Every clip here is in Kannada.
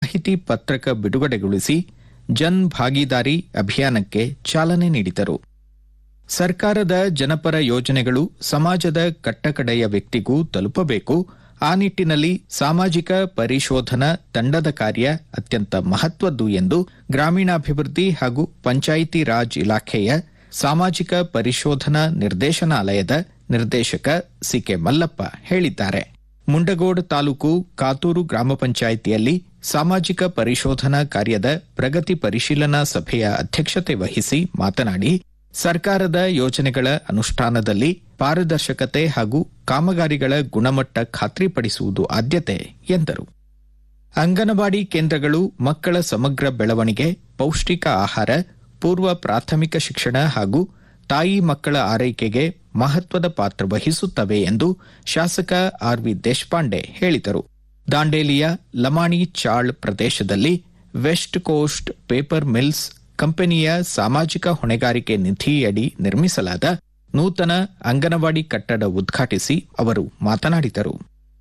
ಮಾಹಿತಿ ಪತ್ರಕ ಬಿಡುಗಡೆಗೊಳಿಸಿ ಜನ್ ಭಾಗೀದಾರಿ ಅಭಿಯಾನಕ್ಕೆ ಚಾಲನೆ ನೀಡಿದರು ಸರ್ಕಾರದ ಜನಪರ ಯೋಜನೆಗಳು ಸಮಾಜದ ಕಟ್ಟಕಡೆಯ ವ್ಯಕ್ತಿಗೂ ತಲುಪಬೇಕು ಆ ನಿಟ್ಟಿನಲ್ಲಿ ಸಾಮಾಜಿಕ ಪರಿಶೋಧನಾ ತಂಡದ ಕಾರ್ಯ ಅತ್ಯಂತ ಮಹತ್ವದ್ದು ಎಂದು ಗ್ರಾಮೀಣಾಭಿವೃದ್ಧಿ ಹಾಗೂ ಪಂಚಾಯಿತಿ ರಾಜ್ ಇಲಾಖೆಯ ಸಾಮಾಜಿಕ ಪರಿಶೋಧನಾ ನಿರ್ದೇಶನಾಲಯದ ನಿರ್ದೇಶಕ ಸಿಕೆ ಮಲ್ಲಪ್ಪ ಹೇಳಿದ್ದಾರೆ ಮುಂಡಗೋಡ್ ತಾಲೂಕು ಕಾತೂರು ಗ್ರಾಮ ಪಂಚಾಯಿತಿಯಲ್ಲಿ ಸಾಮಾಜಿಕ ಪರಿಶೋಧನಾ ಕಾರ್ಯದ ಪ್ರಗತಿ ಪರಿಶೀಲನಾ ಸಭೆಯ ಅಧ್ಯಕ್ಷತೆ ವಹಿಸಿ ಮಾತನಾಡಿ ಸರ್ಕಾರದ ಯೋಜನೆಗಳ ಅನುಷ್ಠಾನದಲ್ಲಿ ಪಾರದರ್ಶಕತೆ ಹಾಗೂ ಕಾಮಗಾರಿಗಳ ಗುಣಮಟ್ಟ ಖಾತ್ರಿಪಡಿಸುವುದು ಆದ್ಯತೆ ಎಂದರು ಅಂಗನವಾಡಿ ಕೇಂದ್ರಗಳು ಮಕ್ಕಳ ಸಮಗ್ರ ಬೆಳವಣಿಗೆ ಪೌಷ್ಟಿಕ ಆಹಾರ ಪೂರ್ವ ಪ್ರಾಥಮಿಕ ಶಿಕ್ಷಣ ಹಾಗೂ ತಾಯಿ ಮಕ್ಕಳ ಆರೈಕೆಗೆ ಮಹತ್ವದ ಪಾತ್ರ ವಹಿಸುತ್ತವೆ ಎಂದು ಶಾಸಕ ಆರ್ವಿ ದೇಶಪಾಂಡೆ ಹೇಳಿದರು ದಾಂಡೇಲಿಯ ಲಮಾಣಿ ಚಾಳ್ ಪ್ರದೇಶದಲ್ಲಿ ವೆಸ್ಟ್ ಕೋಸ್ಟ್ ಪೇಪರ್ ಮಿಲ್ಸ್ ಕಂಪನಿಯ ಸಾಮಾಜಿಕ ಹೊಣೆಗಾರಿಕೆ ನಿಧಿಯಡಿ ನಿರ್ಮಿಸಲಾದ ನೂತನ ಅಂಗನವಾಡಿ ಕಟ್ಟಡ ಉದ್ಘಾಟಿಸಿ ಅವರು ಮಾತನಾಡಿದರು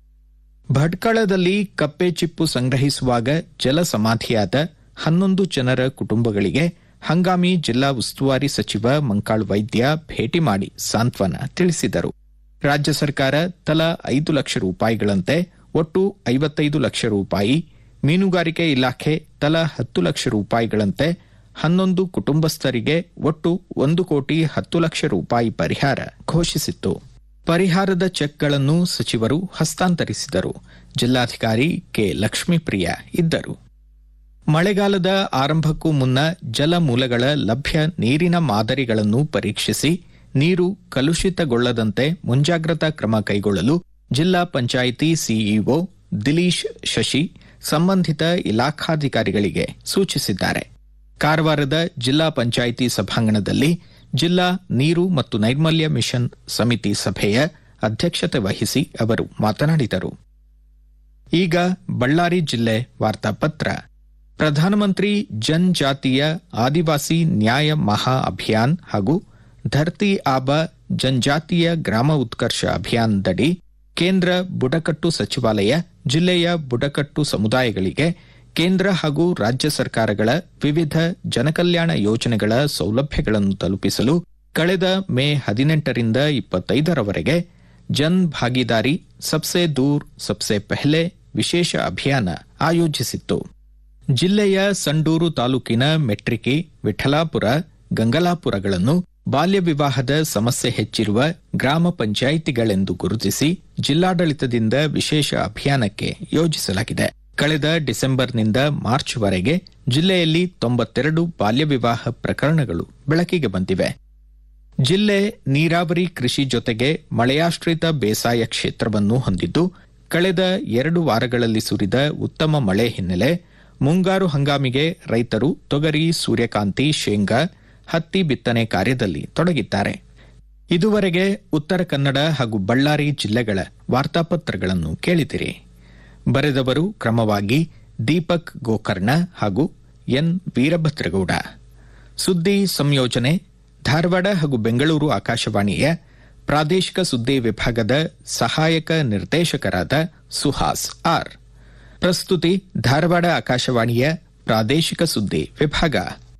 ಭಟ್ಕಳದಲ್ಲಿ ಕಪ್ಪೆ ಚಿಪ್ಪು ಸಂಗ್ರಹಿಸುವಾಗ ಜಲ ಸಮಾಧಿಯಾದ ಹನ್ನೊಂದು ಜನರ ಕುಟುಂಬಗಳಿಗೆ ಹಂಗಾಮಿ ಜಿಲ್ಲಾ ಉಸ್ತುವಾರಿ ಸಚಿವ ಮಂಕಾಳ್ ವೈದ್ಯ ಭೇಟಿ ಮಾಡಿ ಸಾಂತ್ವನ ತಿಳಿಸಿದರು ರಾಜ್ಯ ಸರ್ಕಾರ ತಲಾ ಐದು ಲಕ್ಷ ರೂಪಾಯಿಗಳಂತೆ ಒಟ್ಟು ಐವತ್ತೈದು ಲಕ್ಷ ರೂಪಾಯಿ ಮೀನುಗಾರಿಕೆ ಇಲಾಖೆ ತಲಾ ಹತ್ತು ಲಕ್ಷ ರೂಪಾಯಿಗಳಂತೆ ಹನ್ನೊಂದು ಕುಟುಂಬಸ್ಥರಿಗೆ ಒಟ್ಟು ಒಂದು ಕೋಟಿ ಹತ್ತು ಲಕ್ಷ ರೂಪಾಯಿ ಪರಿಹಾರ ಘೋಷಿಸಿತ್ತು ಪರಿಹಾರದ ಚೆಕ್ಗಳನ್ನು ಸಚಿವರು ಹಸ್ತಾಂತರಿಸಿದರು ಜಿಲ್ಲಾಧಿಕಾರಿ ಕೆ ಲಕ್ಷ್ಮೀಪ್ರಿಯ ಇದ್ದರು ಮಳೆಗಾಲದ ಆರಂಭಕ್ಕೂ ಮುನ್ನ ಜಲಮೂಲಗಳ ಲಭ್ಯ ನೀರಿನ ಮಾದರಿಗಳನ್ನು ಪರೀಕ್ಷಿಸಿ ನೀರು ಕಲುಷಿತಗೊಳ್ಳದಂತೆ ಮುಂಜಾಗ್ರತಾ ಕ್ರಮ ಕೈಗೊಳ್ಳಲು ಜಿಲ್ಲಾ ಪಂಚಾಯಿತಿ ಸಿಇಒ ದಿಲೀಶ್ ಶಶಿ ಸಂಬಂಧಿತ ಇಲಾಖಾಧಿಕಾರಿಗಳಿಗೆ ಸೂಚಿಸಿದ್ದಾರೆ ಕಾರವಾರದ ಜಿಲ್ಲಾ ಪಂಚಾಯಿತಿ ಸಭಾಂಗಣದಲ್ಲಿ ಜಿಲ್ಲಾ ನೀರು ಮತ್ತು ನೈರ್ಮಲ್ಯ ಮಿಷನ್ ಸಮಿತಿ ಸಭೆಯ ಅಧ್ಯಕ್ಷತೆ ವಹಿಸಿ ಅವರು ಮಾತನಾಡಿದರು ಈಗ ಬಳ್ಳಾರಿ ಜಿಲ್ಲೆ ವಾರ್ತಾಪತ್ರ ಪ್ರಧಾನಮಂತ್ರಿ ಜನಜಾತೀಯ ಆದಿವಾಸಿ ನ್ಯಾಯ ಮಹಾ ಅಭಿಯಾನ್ ಹಾಗೂ ಧರ್ತಿ ಆಬ ಜನಜಾತೀಯ ಗ್ರಾಮ ಉತ್ಕರ್ಷ ಅಭಿಯಾನದಡಿ ಕೇಂದ್ರ ಬುಡಕಟ್ಟು ಸಚಿವಾಲಯ ಜಿಲ್ಲೆಯ ಬುಡಕಟ್ಟು ಸಮುದಾಯಗಳಿಗೆ ಕೇಂದ್ರ ಹಾಗೂ ರಾಜ್ಯ ಸರ್ಕಾರಗಳ ವಿವಿಧ ಜನಕಲ್ಯಾಣ ಯೋಜನೆಗಳ ಸೌಲಭ್ಯಗಳನ್ನು ತಲುಪಿಸಲು ಕಳೆದ ಮೇ ಹದಿನೆಂಟರಿಂದ ಇಪ್ಪತ್ತೈದರವರೆಗೆ ಜನ್ ಭಾಗಿದಾರಿ ಸಬ್ಸೆ ದೂರ್ ಸಬ್ಸೆ ಪೆಹ್ಲೆ ವಿಶೇಷ ಅಭಿಯಾನ ಆಯೋಜಿಸಿತ್ತು ಜಿಲ್ಲೆಯ ಸಂಡೂರು ತಾಲೂಕಿನ ಮೆಟ್ರಿಕಿ ವಿಠಲಾಪುರ ಗಂಗಲಾಪುರಗಳನ್ನು ಬಾಲ್ಯ ವಿವಾಹದ ಸಮಸ್ಯೆ ಹೆಚ್ಚಿರುವ ಗ್ರಾಮ ಪಂಚಾಯಿತಿಗಳೆಂದು ಗುರುತಿಸಿ ಜಿಲ್ಲಾಡಳಿತದಿಂದ ವಿಶೇಷ ಅಭಿಯಾನಕ್ಕೆ ಯೋಜಿಸಲಾಗಿದೆ ಕಳೆದ ಡಿಸೆಂಬರ್ನಿಂದ ಮಾರ್ಚ್ವರೆಗೆ ಜಿಲ್ಲೆಯಲ್ಲಿ ತೊಂಬತ್ತೆರಡು ಬಾಲ್ಯ ವಿವಾಹ ಪ್ರಕರಣಗಳು ಬೆಳಕಿಗೆ ಬಂದಿವೆ ಜಿಲ್ಲೆ ನೀರಾವರಿ ಕೃಷಿ ಜೊತೆಗೆ ಮಳೆಯಾಶ್ರಿತ ಬೇಸಾಯ ಕ್ಷೇತ್ರವನ್ನು ಹೊಂದಿದ್ದು ಕಳೆದ ಎರಡು ವಾರಗಳಲ್ಲಿ ಸುರಿದ ಉತ್ತಮ ಮಳೆ ಹಿನ್ನೆಲೆ ಮುಂಗಾರು ಹಂಗಾಮಿಗೆ ರೈತರು ತೊಗರಿ ಸೂರ್ಯಕಾಂತಿ ಶೇಂಗಾ ಹತ್ತಿ ಬಿತ್ತನೆ ಕಾರ್ಯದಲ್ಲಿ ತೊಡಗಿದ್ದಾರೆ ಇದುವರೆಗೆ ಉತ್ತರ ಕನ್ನಡ ಹಾಗೂ ಬಳ್ಳಾರಿ ಜಿಲ್ಲೆಗಳ ವಾರ್ತಾಪತ್ರಗಳನ್ನು ಕೇಳಿದಿರಿ ಬರೆದವರು ಕ್ರಮವಾಗಿ ದೀಪಕ್ ಗೋಕರ್ಣ ಹಾಗೂ ಎನ್ ವೀರಭದ್ರಗೌಡ ಸುದ್ದಿ ಸಂಯೋಜನೆ ಧಾರವಾಡ ಹಾಗೂ ಬೆಂಗಳೂರು ಆಕಾಶವಾಣಿಯ ಪ್ರಾದೇಶಿಕ ಸುದ್ದಿ ವಿಭಾಗದ ಸಹಾಯಕ ನಿರ್ದೇಶಕರಾದ ಸುಹಾಸ್ ಆರ್ ಪ್ರಸ್ತುತಿ ಧಾರವಾಡ ಆಕಾಶವಾಣಿಯ ಪ್ರಾದೇಶಿಕ ಸುದ್ದಿ ವಿಭಾಗ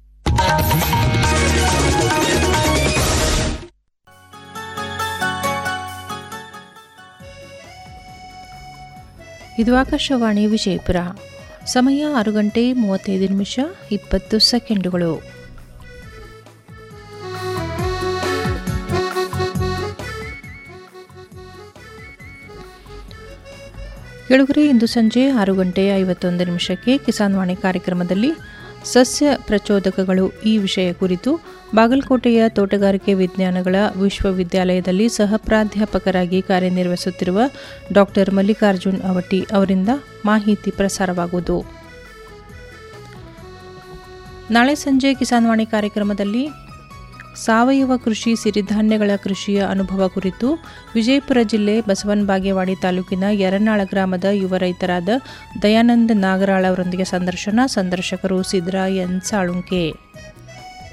ಇದು ಆಕಾಶವಾಣಿ ವಿಜಯಪುರ ಸಮಯ ಆರು ಗಂಟೆ ಮೂವತ್ತೈದು ನಿಮಿಷ ಇಪ್ಪತ್ತು ಸೆಕೆಂಡುಗಳು ಕೆಳಗರೆ ಇಂದು ಸಂಜೆ ಆರು ಗಂಟೆ ಐವತ್ತೊಂದು ನಿಮಿಷಕ್ಕೆ ಕಿಸಾನ್ ವಾಣಿ ಕಾರ್ಯಕ್ರಮದಲ್ಲಿ ಸಸ್ಯ ಪ್ರಚೋದಕಗಳು ಈ ವಿಷಯ ಕುರಿತು ಬಾಗಲಕೋಟೆಯ ತೋಟಗಾರಿಕೆ ವಿಜ್ಞಾನಗಳ ವಿಶ್ವವಿದ್ಯಾಲಯದಲ್ಲಿ ಸಹ ಪ್ರಾಧ್ಯಾಪಕರಾಗಿ ಕಾರ್ಯನಿರ್ವಹಿಸುತ್ತಿರುವ ಡಾಕ್ಟರ್ ಮಲ್ಲಿಕಾರ್ಜುನ್ ಅವಟಿ ಅವರಿಂದ ಮಾಹಿತಿ ಪ್ರಸಾರವಾಗುವುದು ನಾಳೆ ಸಂಜೆ ಕಿಸಾನ್ ವಾಣಿ ಕಾರ್ಯಕ್ರಮದಲ್ಲಿ ಸಾವಯವ ಕೃಷಿ ಸಿರಿಧಾನ್ಯಗಳ ಕೃಷಿಯ ಅನುಭವ ಕುರಿತು ವಿಜಯಪುರ ಜಿಲ್ಲೆ ಬಸವನ ಬಾಗೇವಾಡಿ ತಾಲೂಕಿನ ಯರನಾಳ ಗ್ರಾಮದ ಯುವ ರೈತರಾದ ದಯಾನಂದ್ ನಾಗರಾಳ್ ಅವರೊಂದಿಗೆ ಸಂದರ್ಶನ ಸಂದರ್ಶಕರು ಸಿದ್ರಾ ಎನ್ ಸಾಳುಂಕೆ